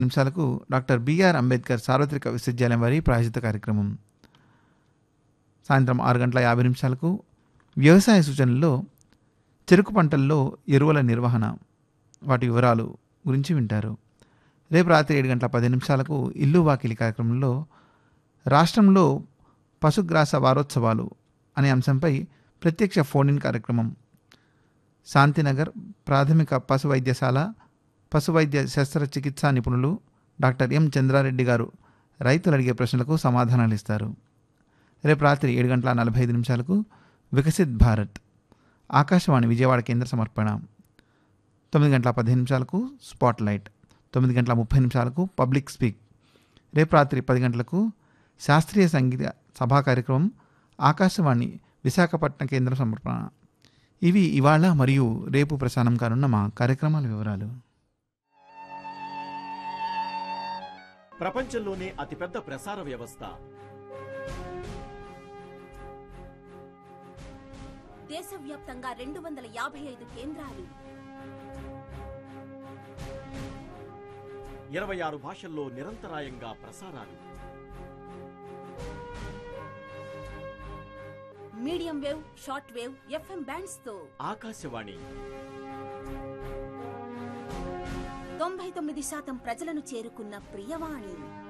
నిమిషాలకు doctor BR Ambedkar సార్వత్రిక విశ్వవిద్యాలయం వారి ప్రాయోజిత కార్యక్రమం సాయంత్రం ఆరు గంటల యాభై నిమిషాలకు వ్యవసాయ సూచనల్లో చెరుకు పంటల్లో ఎరువుల నిర్వహణ వాటి వివరాలు గురించి వింటారు రేపు రాత్రి ఏడు గంటల పది నిమిషాలకు ఇల్లు వాకిలి కార్యక్రమంలో రాష్ట్రంలో పశుగ్రాస వారోత్సవాలు అనే అంశంపై ప్రత్యక్ష ఫోన్ ఇన్ కార్యక్రమం శాంతినగర్ ప్రాథమిక పశు వైద్యశాల పశు వైద్య శస్త్రచికిత్సా నిపుణులు డాక్టర్ ఎం చంద్రారెడ్డి గారు రైతులు అడిగే ప్రశ్నలకు సమాధానాలు ఇస్తారు రేపు రాత్రి ఏడు గంటల నలభై ఐదు నిమిషాలకు వికసిత్ భారత్ ఆకాశవాణి విజయవాడ కేంద్ర సమర్పణ తొమ్మిది గంటల పదిహేను నిమిషాలకు స్పాట్ లైట్ తొమ్మిది గంటల ముప్పై నిమిషాలకు పబ్లిక్ స్పీక్ రేపు రాత్రి పది గంటలకు శాస్త్రీయ సంగీత సభా కార్యక్రమం ఆకాశవాణి విశాఖపట్నం కేంద్రం సమర్పణ ఇవి ఇవాళ మరియు రేపు ప్రసారం కానున్న మా కార్యక్రమాల వివరాలు ప్రపంచంలోనే అతిపెద్ద ప్రసార వ్యవస్థ దేశవ్యాప్తంగా రెండు వందల యాభై ఐదు కేంద్రాలు ఇరవై ఆరు భాషల్లో నిరంతరాయంగా ప్రసారాలు medium wave short wave FM bands తో ఆకాశవాణి తొంభై తొమ్మిది శాతం ప్రజలను చేరుకున్న ప్రియవాణి